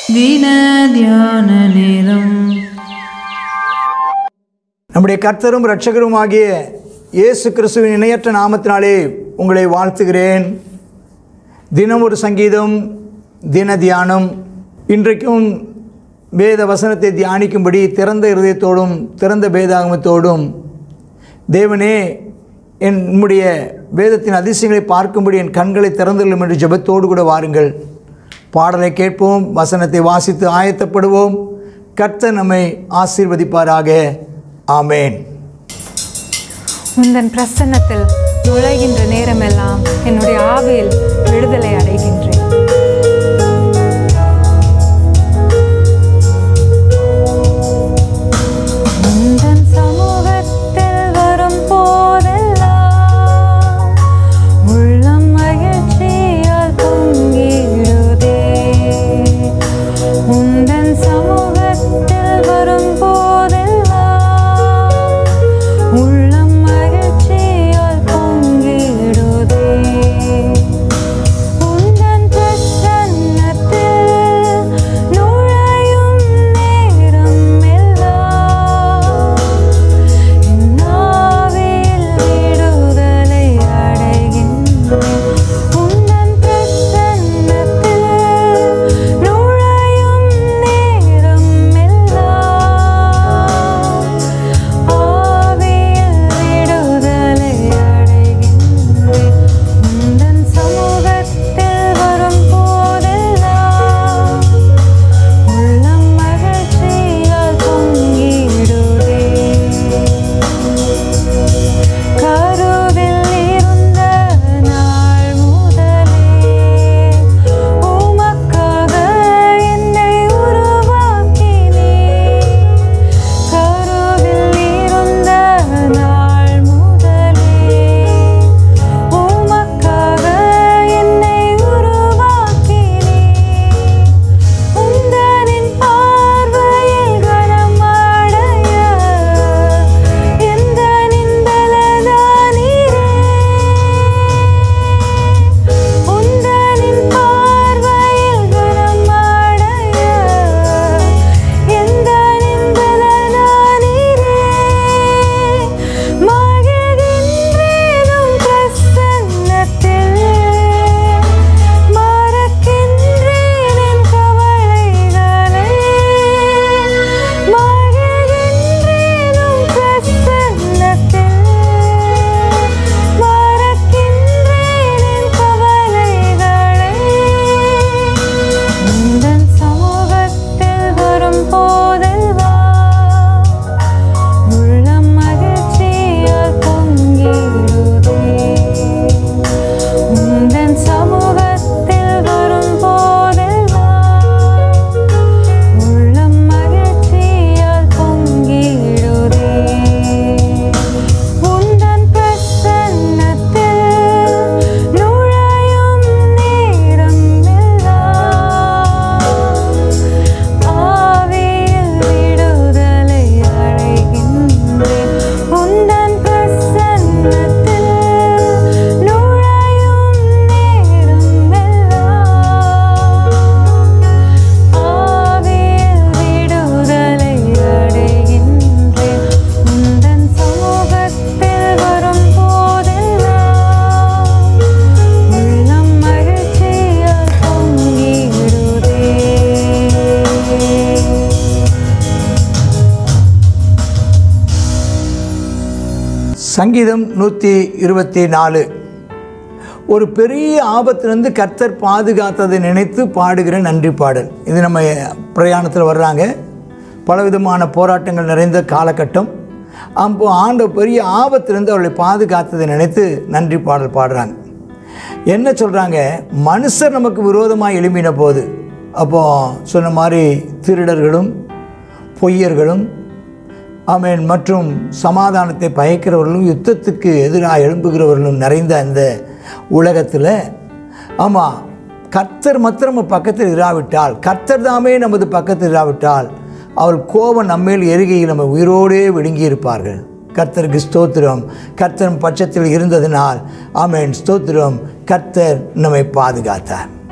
தின தியான நேரம் நம்முடைய கர்த்தரும் இரட்சகருமாகிய இயேசு கிறிஸ்துவின் இணையற்ற நாமத்தினாலே உங்களை வாழ்த்துகிறேன் தினம் ஒரு சங்கீதம் தின தியானம் இன்றைக்கும் வேத வசனத்தை தியானிக்கும்படி திறந்த இருதயத்தோடும் திறந்த வேதாகமத்தோடும் தேவனே என் நம்முடைய வேதத்தின் அதிசயங்களை பார்க்கும்படி என் கண்களை திறந்துள்ளோம் என்று ஜெபத்தோடு கூட வாருங்கள் பாடலை கேட்போம் வசனத்தை வாசித்து ஆயத்தப்படுவோம் கர்த்தர் நம்மை ஆசீர்வதிப்பாராக ஆமேன் உந்தன் பிரசன்னத்தில் நுழைகின்ற நேரமெல்லாம் என்னுடைய ஆவியில் விடுதலை அடைகின்றேன் உந்தன் சமூகத்தில் வரும் போதெல்லாம் உள்ளம் மகிழ்ச்சியால் பொங்கிடுதே உந்தன் சமூகத்தில் வரும் போதெல்லாம் உள்ளம் மகிழ்ச்சியால் பொங்கிடுதே உந்தன் பிரசன்னத்தில் நுழையும் நேரம் எல்லாம் என் ஆவியில் விடுதலை அடைகின்றேன் உந்தன் பிரசன்னத்தில் நுழையும் நேரம் எல்லாம் ஆவியில் விடுதலை அடைகின்றேன் உந்தன் சமூகத்தில் வரும் போதெல்லாம் உள்ளம் மகிழ்ச்சியால் பொங்கிடுதே கருவில் இருந்த நாள் முதலே உமக்காக என்னை உருவாக்கினே கருவில் இருந்த நாள் முதலே உமக்காக என்னை உருவாக்கினே உந்தனின் பார்வையில் கனமடைய எந்த நிந்தலதானீரே உந்தனின் பார்வையில் கனமடைய எந்த நிந்தலதானீரே மகிழ்கின்றேனும் பிரசன்னத்தில் மறக்கின்றேன் என் கவலைகளை மகிழ்கின்றேனும் பிரசன்னத்தில் மறக்கின்றேன் என் கவலைகளை உந்தன் சமூகத்தில் வரும் போதெல்லாம் உள்ளம் மகிழ்ச்சியால் பொங்கிடுதே உந்தன் சமூகத்தில் வரும் போதெல்லாம் உள்ளம் மகிழ்ச்சியால் பொங்கிடுதே உந்தன் பிரசன்னத்தில் நுழையும் நேரம் எல்லாம் ஆவியில் விடுதலை அடைகின்றேன் உந்தன் பிரசன்னத்தில் நுழையும் நேரம் எல்லாம் ஆவியில் விடுதலை அடைகின்றேன் உந்தன் சமூகத்தில் வரும் போதெல்லாம் உள்ளம் மகிழ்ச்சியால் பொங்கிடுதே சங்கீதம் நூற்றி இருபத்தி நாலு ஒரு பெரிய ஆபத்திலிருந்து கர்த்தர் பாதுகாத்ததை நினைத்து பாடுகிற நன்றி பாடல் இது நம்ம பிரயாணத்தில் வர்றாங்க பலவிதமான போராட்டங்கள் நிறைந்த காலகட்டம் அப்போ ஆண்ட பெரிய ஆபத்திலிருந்து அவர்களை பாதுகாத்ததை நினைத்து நன்றி பாடல் பாடுறாங்க என்ன சொல்கிறாங்க மனுஷர் நமக்கு விரோதமாக எழும்பின போது அப்போ சொன்ன மாதிரி திருடர்களும் பொய்யர்களும் ஆமென் மற்றும் சமாதானத்தை பயக்கிறவர்களும் யுத்தத்துக்கு எதிராக எழும்புகிறவர்களும் நிறைந்த அந்த உலகத்தில் ஆமாம் கர்த்தர் மாத்திரம் நம்ம பக்கத்தில் இராவிட்டால் கர்த்தர் தாமே நமது பக்கத்தில் இராவிட்டால் அவள் கோபம் நம்மேல் எருகையில் நம்ம உயிரோடே விழுங்கி இருப்பார்கள் கர்த்தருக்கு ஸ்தோத்திரம் கர்த்தர் பட்சத்தில் இருந்ததினால் ஆமென் ஸ்தோத்திரம் கர்த்தர் நம்மை பாதுகாத்தார்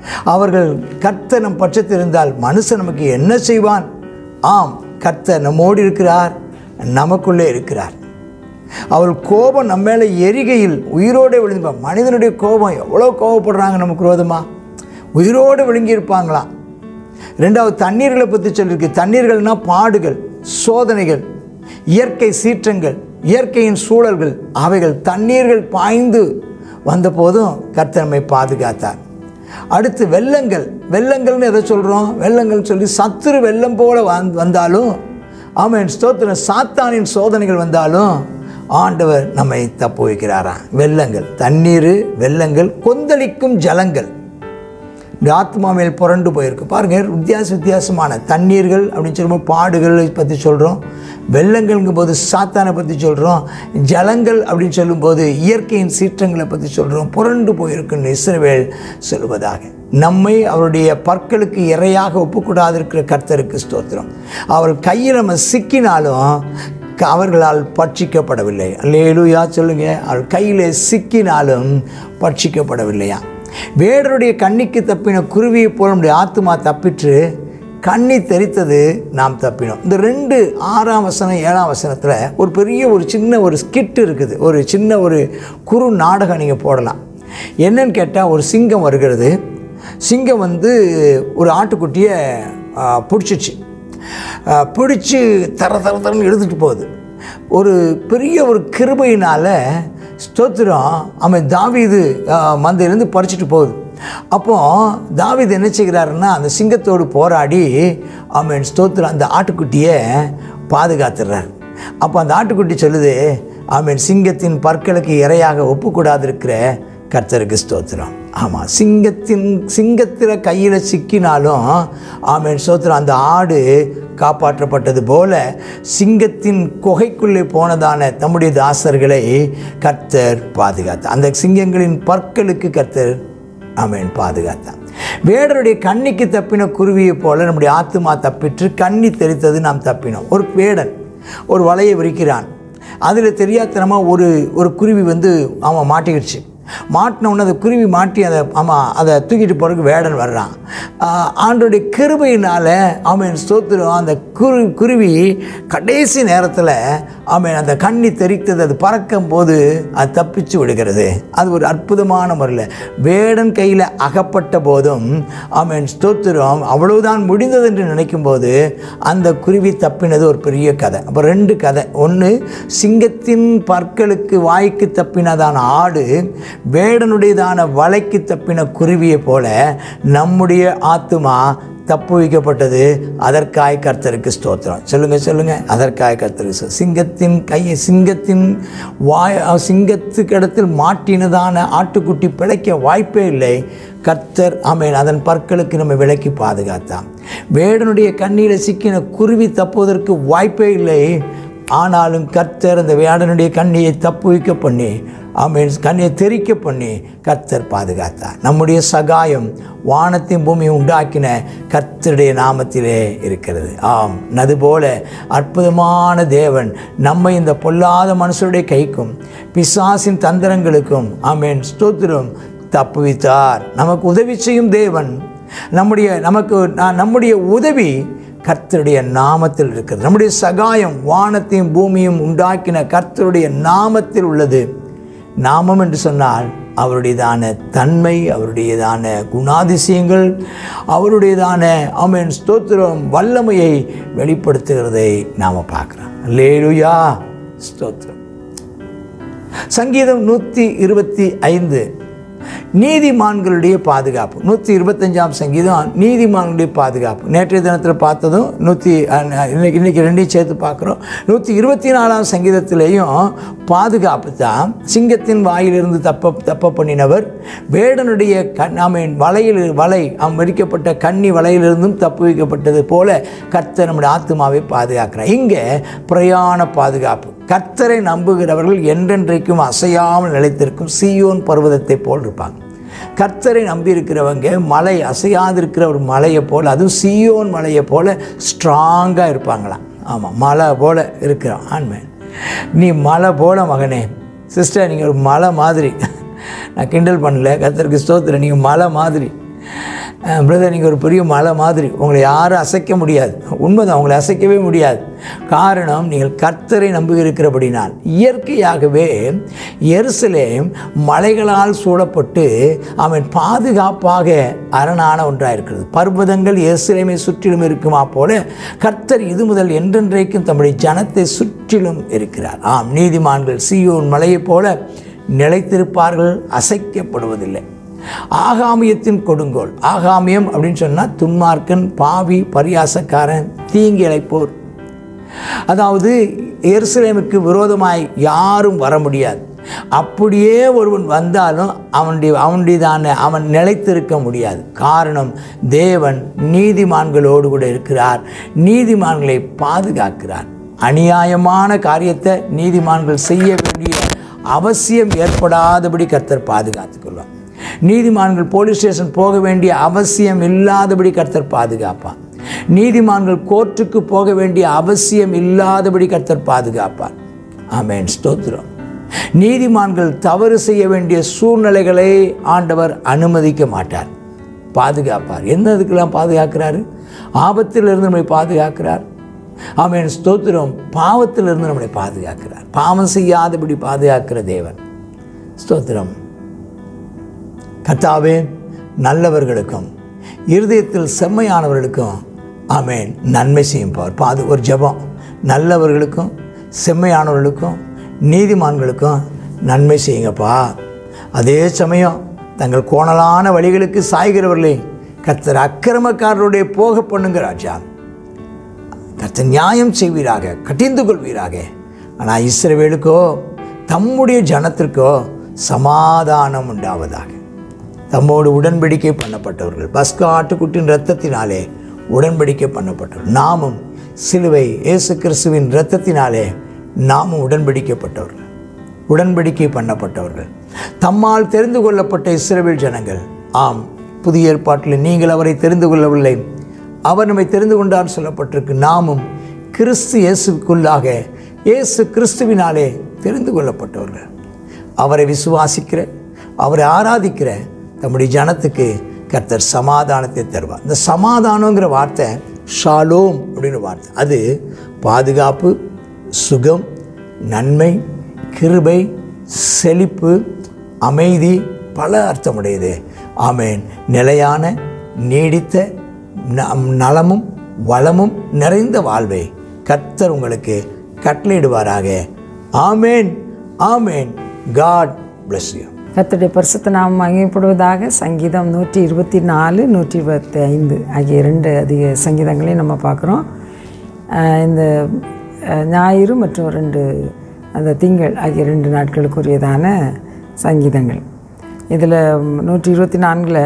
அவர்கள் கர்த்தர் நம் பட்சத்தில் இருந்தால் மனுஷன் நமக்கு என்ன செய்வான் ஆம் கர்த்தர் நம்மோடு இருக்கிறார் நமக்குள்ளே இருக்கிறார் அவள் கோபம் நம்ம மேலே எரிகையில் உயிரோடு விழுந்து மனிதனுடைய கோபம் எவ்வளோ கோபப்படுறாங்க நமக்கு விரோதமா உயிரோடு விழுங்கியிருப்பாங்களாம் ரெண்டாவது தண்ணீர்களை பற்றி சொல்லியிருக்கு தண்ணீர்கள்னா பாடுகள் சோதனைகள் இயற்கை சீற்றங்கள் இயற்கையின் சூழல்கள் அவைகள் தண்ணீர்கள் பாய்ந்து வந்தபோதும் கர்த்தர் நம்மை பாதுகாத்தார் அடுத்து வெள்ளங்கள் வெள்ளங்கள்னு எதை சொல்கிறோம் வெள்ளங்கள் சொல்லி சத்துரு வெள்ளம் போல வந் வந்தாலும் ஆமாம் ஸ்தோத்திரம் சாத்தானின் சோதனைகள் வந்தாலும் ஆண்டவர் நம்மை தப்பு வைக்கிறாராம் வெள்ளங்கள் தண்ணீர் வெள்ளங்கள் கொந்தளிக்கும் ஜலங்கள் இந்த ஆத்மா மேல் புரண்டு போயிருக்கு பாருங்கள் வித்தியாச வித்தியாசமான தண்ணீர்கள் அப்படின்னு சொல்லும்போது பாடுகளை பற்றி சொல்கிறோம் வெள்ளங்கள்ங்கும் போது சாத்தானை பற்றி சொல்கிறோம் ஜலங்கள் அப்படின்னு சொல்லும்போது இயற்கையின் சீற்றங்களை பற்றி சொல்கிறோம் புரண்டு போயிருக்குன்னு இஸ்ரவேல் சொல்வதாக நம்மை அவருடைய பற்களுக்கு இரையாக ஒப்புக்கூடாது இருக்கிற கர்த்தருக்கு ஸ்தோத்திரம் அவர் கையில் நம்ம சிக்கினாலும் க- அவர்களால் பட்சிக்கப்படவில்லை அல்லேலூயா சொல்லுங்க அவர் கையில் சிக்கினாலும் பட்சிக்கப்படவில்லையா வேடருடைய கண்ணிக்கு தப்பின குருவியை போல நம்முடைய ஆத்துமா தப்பிற்று கண்ணி தெரித்தது நாம் தப்பினோம் இந்த ரெண்டு ஆறாம் வசனம் ஏழாம் வசனத்தில் ஒரு பெரிய ஒரு சின்ன ஒரு ஸ்கிட் இருக்குது ஒரு சின்ன ஒரு குறு நாடகம் நீங்கள் போடலாம் என்னன்னு கேட்டால் ஒரு சிங்கம் வருகிறது சிங்கம் வந்து ஒரு ஆட்டுக்குட்டியை பிடிச்சிச்சு பிடிச்சி தர தர தரன்னு எழுதிட்டு போகுது ஒரு பெரிய ஒரு கிருபையினால் ஸ்தோத்திரம் அவன் தாவீது ஆஹ், மந்தையிலேருந்து பறிச்சுட்டு போகுது அப்போ தாவீது என்ன செய்கிறாருன்னா அந்த சிங்கத்தோடு போராடி அவன் ஸ்தோத்திரம் அந்த ஆட்டுக்குட்டியை பாதுகாத்துடுறார் அப்போ அந்த ஆட்டுக்குட்டி சொல்லுது அவன் சிங்கத்தின் பற்களுக்கு இரையாக ஒப்புக்கூடாது இருக்கிற கர்த்தருக்கு ஸ்தோத்திரம் ஆமாம் சிங்கத்தின் சிங்கத்தில் கையில் சிக்கினாலும் ஆமென் ஸ்தோத்திரம் அந்த ஆடு காப்பாற்றப்பட்டது போல சிங்கத்தின் குகைக்குள்ளே போனதான தம்முடைய தாசர்களை கர்த்தர் பாதுகாத்தார் அந்த சிங்கங்களின் பற்களுக்கு கர்த்தர் ஆமென் பாதுகாத்தான் வேடருடைய கண்ணிக்கு தப்பின குருவியை போல நம்முடைய ஆத்துமா தப்பிற்று கண்ணி தெரித்தது நாம் தப்பினோம் ஒரு வேடன் ஒரு வலையை விரிக்கிறான் அதில் தெரியாதனமாக ஒரு ஒரு குருவி வந்து அவன் மாட்டிக்கிடுச்சு மாட்டின உடனே அந்த குருவி மாட்டி அதை ஆமாம் அதை தூக்கிட்டு போகிறதுக்கு வேடன் வர்றான் ஆஹ் ஆண்டோடைய கிருபையினால் அவன் ஸ்தோத்திரம் அந்த குரு குருவி கடைசி நேரத்தில் அவன் அந்த கண்ணி தெரித்தது அது பறக்கும் போது அது தப்பிச்சு விடுகிறது அது ஒரு அற்புதமான முறையில் வேடன் கையில் அகப்பட்ட போதும் அவன் ஸ்தோத்திரம் அவ்வளவுதான் முடிந்தது என்று நினைக்கும் போது அந்த குருவி தப்பினது ஒரு பெரிய கதை அப்போ ரெண்டு கதை ஒன்று சிங்கத்தின் பற்களுக்கு வாய்க்கு தப்பினதான ஆடு வேடனுடையதான வலைக்கு தப்பின குருவியை போல நம்முடைய ஆத்துமா தப்பு வைக்கப்பட்டது அதற்காய் கர்த்தருக்கு ஸ்தோத்திரம் சொல்லுங்க சொல்லுங்க அதற்காய் கர்த்தருக்கு ஸ்தோத்திரம். சிங்கத்தின் கையை சிங்கத்தின் வாய் அஹ், சிங்கத்துக்கு இடத்தில் மாட்டினதான ஆட்டுக்குட்டி பிழைக்க வாய்ப்பே இல்லை கர்த்தர் ஆமென் அதன் பற்களுக்கு நம்ம விலக்கி பாதுகாத்தான் வேடனுடைய கண்ணியில் சிக்கின குருவி தப்புவதற்கு வாய்ப்பே இல்லை ஆனாலும் கர்த்தர் அந்த வேடனுடைய கண்ணியை தப்பு வைக்க பண்ணி ஆமென் கண்ணியை தெரிக்க பண்ணி கர்த்தர் பாதுகாத்தார் நம்முடைய சகாயம் வானத்தையும் பூமியும் உண்டாக்கின கர்த்தருடைய நாமத்திலே இருக்கிறது ஆம் அதுபோல அற்புதமான தேவன் நம்மை இந்த பொல்லாத மனுஷருடைய கைக்கும் பிசாசின் தந்திரங்களுக்கும் ஆமென் ஸ்தோத்திரம் தப்புவித்தார் நமக்கு உதவி செய்யும் தேவன் நம்முடைய நமக்கு நான் நம்முடைய உதவி கர்த்தருடைய நாமத்தில் இருக்கிறது நம்முடைய சகாயம் வானத்தையும் பூமியும் உண்டாக்கின கர்த்தருடைய நாமத்தில் உள்ளது நாமம் என்று சொன்னால் அவருடையதான தன்மை அவருடையதான குணாதிசயங்கள் அவருடையதான ஆமென் ஸ்தோத்திரம் வல்லமையை வெளிப்படுத்துகிறதை நாம் பார்க்குறோம் லேலுயா ஸ்தோத்திரம் சங்கீதம் நூற்றி இருபத்தி ஐந்து நீதிமான்களுடைய பாதுகாப்பு நூற்றி இருபத்தஞ்சாம் சங்கீதம் நீதிமான்களுடைய பாதுகாப்பு நேற்றைய தினத்தில் பார்த்ததும் நூற்றி இன்னைக்கு இன்னைக்கு ரெண்டையும் சேர்த்து பார்க்குறோம் நூற்றி இருபத்தி நாலாம் சங்கீதத்திலேயும் பாதுகாப்பு தான் சிங்கத்தின் வாயிலிருந்து தப்ப தப்ப பண்ணினவர் வேடனுடைய கண்ணாமின் வலையில் வலை அவன் மறிக்கப்பட்ட கன்னி வலையிலிருந்தும் தப்பு வைக்கப்பட்டது போல கர்த்தர் நம்முடைய ஆத்மாவை பாதுகாக்கிறார் இங்கே பிரயாண பாதுகாப்பு கர்த்தரை நம்புகிறவர்கள் என்றென்றைக்கும் அசையாமல் நிலைத்திருக்கும் சீயோன் பர்வதத்தை போல் இருப்பாங்க கர்த்தரை நம்பியிருக்கிறவங்க மலை அசையாதிருக்கிற ஒரு மலையை போல் அதுவும் சீயோன் மலையை போல் ஸ்ட்ராங்காக இருப்பாங்களாம் ஆமாம் மலை போல் இருக்கிறோம் ஆண்மை நீ மலை போல மகனே சிஸ்டர் நீங்கள் ஒரு மலை மாதிரி நான் கிண்டல் பண்ணல கர்த்தருக்கு ஸ்தோத்திரம் நீங்கள் மலை மாதிரி பிரதர் நீங்கள் ஒரு பெரிய மலை மாதிரி உங்களை யாரும் அசைக்க முடியாது உண்மைதான் உங்களை அசைக்கவே முடியாது காரணம் நீங்கள் கர்த்தரை நம்புகிறபடினால் இயற்கையாகவே எருசலேம் மலைகளால் சூழப்பட்டு அவன் பாதுகாப்பாக அரணான ஒன்றாக இருக்கிறது பர்வதங்கள் எருசலேமை சுற்றிலும் இருக்குமா போல கர்த்தர் இது முதல் என்றென்றைக்கும் தம்முடைய ஜனத்தை சுற்றிலும் இருக்கிறார் ஆம் நீதிமான்கள் சீயோன் மலையைப் போல நிலைத்திருப்பார்கள் அசைக்கப்படுவதில்லை ஆகாமியத்தின் கொடுங்கோல் ஆகாமியம் அப்படின்னு சொன்னால் துன்மார்க்கன் பாவி பரியாசக்காரன் தீங்கி இழைப்போர் அதாவது எருசலேமுக்கு விரோதமாய் யாரும் வர முடியாது அப்படியே ஒருவன் வந்தாலும் அவனுடைய அவனுடையதான அவன் நிலைத்திருக்க முடியாது காரணம் தேவன் நீதிமான்களோடு கூட இருக்கிறார் நீதிமான்களை பாதுகாக்கிறார் அநியாயமான காரியத்தை நீதிமான்கள் செய்ய வேண்டிய அவசியம் ஏற்படாதபடி கர்த்தர் பாதுகாத்துக் கொள்வார் நீதிமான்கள் போலீஸ் ஸ்டேஷன் போக வேண்டிய அவசியம் இல்லாதபடி கர்த்தர் பாதுகாப்பான் நீதிமான்கள் கோர்ட்டுக்கு போக வேண்டிய அவசியம் இல்லாதபடி கர்த்தர் பாதுகாப்பார் ஆமேன் ஸ்தோத்திரம் நீதிமான்கள் தவறு செய்ய வேண்டிய சூழ்நிலைகளை ஆண்டவர் அனுமதிக்க மாட்டார் பாதுகாப்பார் என்னதுக்கெல்லாம் பாதுகாக்கிறாரு ஆபத்திலிருந்து நம்மை பாதுகாக்கிறார் ஆமேன் ஸ்தோத்திரம் பாவத்திலிருந்து நம்மளை பாதுகாக்கிறார் பாவம் செய்யாதபடி பாதுகாக்கிற தேவன் ஸ்தோத்திரம் கர்த்தாவே நல்லவர்களுக்கும் இருதயத்தில் செம்மையானவர்களுக்கும் ஆமேன் நன்மை செய்யும் பார் பாது ஒரு ஜெபம் நல்லவர்களுக்கும் செம்மையானவர்களுக்கும் நீதிமான்களுக்கும் நன்மை செய்யுங்கப்பா அதே சமயம் தங்கள் கோணலான வழிகளுக்கு சாய்கிறவர்களே கர்த்தர் அக்கிரமக்காரருடைய போக பண்ணுங்க ராஜா கர்த்தர் நியாயம் செய்வீராக கட்டிந்து கொள்வீராக ஆனால் இஸ்ரவேலுக்கோ தம்முடைய ஜனத்திற்கோ சமாதானம் உண்டாவதாக தம்மோடு உடன்படிக்கை பண்ணப்பட்டவர்கள் பஸ்கா ஆட்டுக்குட்டின் இரத்தத்தினாலே உடன்படிக்கை பண்ணப்பட்டவர்கள் நாமும் சிலுவை இயேசு கிறிஸ்துவின் இரத்தத்தினாலே நாமும் உடன்படிக்கப்பட்டவர்கள் உடன்படிக்கை பண்ணப்பட்டவர்கள் தம்மால் தெரிந்து கொள்ளப்பட்ட இஸ்ரவேல் ஜனங்கள் ஆம் புதிய ஏற்பாட்டில் நீங்கள் அவரை தெரிந்து கொள்ளவில்லை அவர் நம்மை தெரிந்து கொண்டார் சொல்லப்பட்டிருக்கு நாமும் கிறிஸ்து இயேசுக்குள்ளாக இயேசு கிறிஸ்துவினாலே தெரிந்து கொள்ளப்பட்டவர்கள் அவரை விசுவாசிக்கிற அவரை ஆராதிக்கிற தம்முடைய ஜனத்துக்கு கர்த்தர் சமாதானத்தை தருவார் இந்த சமாதானங்கிற வார்த்தை ஷாலோம் அப்படின்னு வார்த்தை அது பாதுகாப்பு சுகம் நன்மை கிருபை செழிப்பு அமைதி பல அர்த்தமுடையது ஆமேன் நிலையான நீடித்த ந- நலமும் வளமும் நிறைந்த வாழ்வை கர்த்தர் உங்களுக்கு கட்டளையிடுவாராக ஆமேன் ஆமேன் காட் bless you கர்த்தருடைய பரிசுத்த நாமம் மகிமைப்படுவதாக சங்கீதம் நூற்றி இருபத்தி நாலு நூற்றி இருபத்தி ஐந்து ஆகிய ரெண்டு அதிக சங்கீதங்களையும் நம்ம பார்க்குறோம் ஆஹ் இந்த ஆஹ் ஞாயிறு மற்றும் ரெண்டு அந்த திங்கள் ஆகிய ரெண்டு நாட்களுக்குரியதான சங்கீதங்கள் இதில் நூற்றி இருபத்தி நான்கில்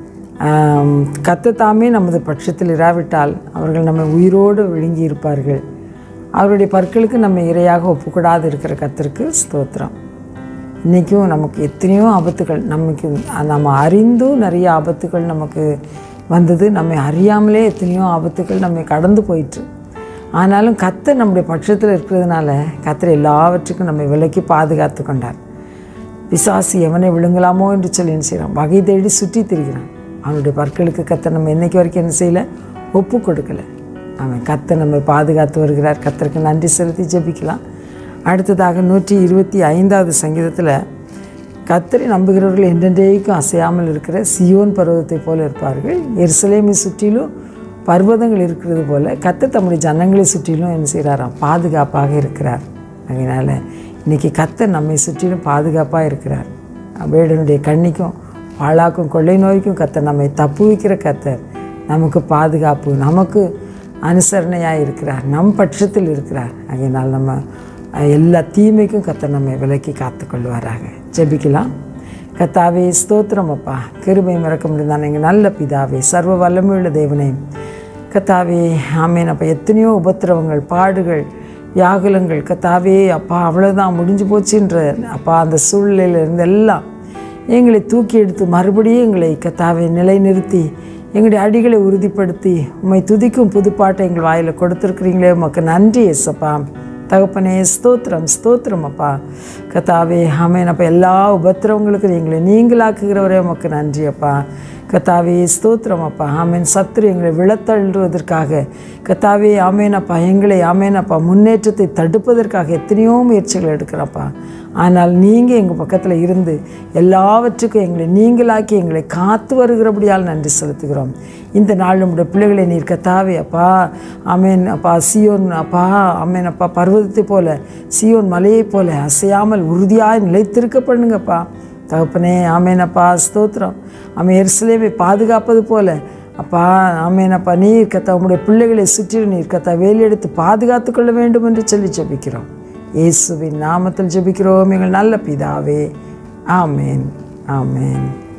கத்த தாமே நமது பட்சத்தில் இராவிட்டால் அவர்கள் நம்மை உயிரோடு விழுங்கி இருப்பார்கள் அவருடைய பற்களுக்கு நம்ம இரையாக ஒப்புக்கூடாது இருக்கிற கத்திற்கு ஸ்தோத்திரம் இன்றைக்கும் நமக்கு எத்தனையோ ஆபத்துகள் நமக்கு நம்ம அறிந்தும் நிறைய ஆபத்துகள் நமக்கு வந்தது நம்மை அறியாமலே எத்தனையோ ஆபத்துகள் நம்மை கடந்து போயிற்று ஆனாலும் கத்தர் நம்முடைய பட்சத்தில் இருக்கிறதுனால கத்தர் எல்லாவற்றுக்கும் நம்மை விலக்கி பாதுகாத்து கொண்டார் பிசாசு எவனை விழுங்கலாமோ என்று சொல்லி என்ன செய்கிறான் வகை தேடி சுற்றி திரிகிறான் அவனுடைய பற்களுக்கு கத்தர் நம்ம என்னைக்கு வரைக்கும் என்ன செய்யலை ஒப்பு கொடுக்கல அவன் கத்தர் நம்மை பாதுகாத்து வருகிறார் கத்தருக்கு நன்றி செலுத்தி ஜெபிக்கலாம் அடுத்ததாக நூற்றி இருபத்தி ஐந்தாவது சங்கீதத்தில் கத்தரை நம்புகிறவர்கள் என்றென்றைக்கும் அசையாமல் இருக்கிற சியோன் பர்வதத்தை போல இருப்பார்கள் எருசலேமை சுற்றிலும் பர்வதங்கள் இருக்கிறது போல கத்தர் தம்முடைய ஜனங்களை சுற்றிலும் என்ன செய்கிறாராம் பாதுகாப்பாக இருக்கிறார் அதனால் இன்றைக்கி கத்தர் நம்மை சுற்றிலும் பாதுகாப்பாக இருக்கிறார் வேடனுடைய கண்ணிக்கும் பாழாக்கும் கொள்ளை நோய்க்கும் கத்தர் நம்மை தப்புவிக்கிற கத்தர் நமக்கு பாதுகாப்பு நமக்கு அனுசரணையாக இருக்கிறார் நம் பட்சத்தில் இருக்கிறார் அதனால் நம்ம அஹ், எல்லா தீமைக்கும் கத்தர் நம்மை விலக்கி காத்துக்கொள்வாராக ஜெபிக்கலாம் கத்தாவே ஸ்தோத்திரம் அப்பா கிருபை மறக்க முடிந்தான் எங்கள் நல்ல பிதாவே சர்வ வல்லமையுள்ள தேவனே கத்தாவே ஆமேன் அப்பா எத்தனையோ உபத்திரவங்கள் பாடுகள் வியாகுலங்கள் கத்தாவே அப்பா அவ்வளோதான் முடிஞ்சு போச்சுன்ற அப்பா அந்த சூழ்நிலையில் இருந்து எல்லாம் எங்களை தூக்கி எடுத்து மறுபடியும் எங்களை கத்தாவை நிலைநிறுத்தி எங்களுடைய அடிகளை உறுதிப்படுத்தி உம்மை துதிக்கும் புதுப்பாட்டை எங்கள் வாயில் கொடுத்துருக்குறீங்களே உமக்கு நன்றி எஸ்ஸப்பா தகப்பனே ஸ்தோத்திரம் ஸ்தோத்திரம் அப்பா கத்தாவே ஆமேன் அப்பா எல்லா உபத்திரவங்களுக்கும் எங்களை நீங்களாக்குகிறவரே உமக்கு நன்றி அப்பா கத்தாவே ஸ்தோத்திரம் அப்பா ஆமேன் சத்துரு எங்களை விழத்தள்ளுவதற்காக கத்தாவே ஆமேன் அப்பா எங்களை ஆமேன் அப்பா முன்னேற்றத்தை தடுப்பதற்காக எத்தனையோ முயற்சிகள் எடுக்கிறப்பா ஆனால் நீங்கள் எங்கள் பக்கத்தில் இருந்து எல்லாவற்றுக்கும் எங்களை நீங்களாக்கி எங்களை காத்து வருகிறபடியால் நன்றி செலுத்துகிறோம் இந்த நாள் நம்முடைய பிள்ளைகளை நீர் கத்தாவே அப்பா ஆமேன் அப்பா சியோன் அப்பா ஆமேன் அப்பா பர்வதத்தை போல சியோன் மலையைப் போல அசையாமல் உறுதியாய் நிலைத்திருக்க பண்ணுங்கப்பா தகப்பனே ஆமேனப்பா ஸ்தோத்திரம் ஆமே எருசலேமை பாதுகாப்பது போல அப்பா ஆமேனப்பா நீர் கத்தா உம்முடைய பிள்ளைகளை சுற்றி நீர் கத்தா வேலி எடுத்து பாதுகாத்து கொள்ள வேண்டும் என்று சொல்லி ஜெபிக்கிறோம் இயேசுவின் நாமத்தில் ஜெபிக்கிறோம் எங்கள் நல்ல பிதாவே ஆமேன் ஆமேன்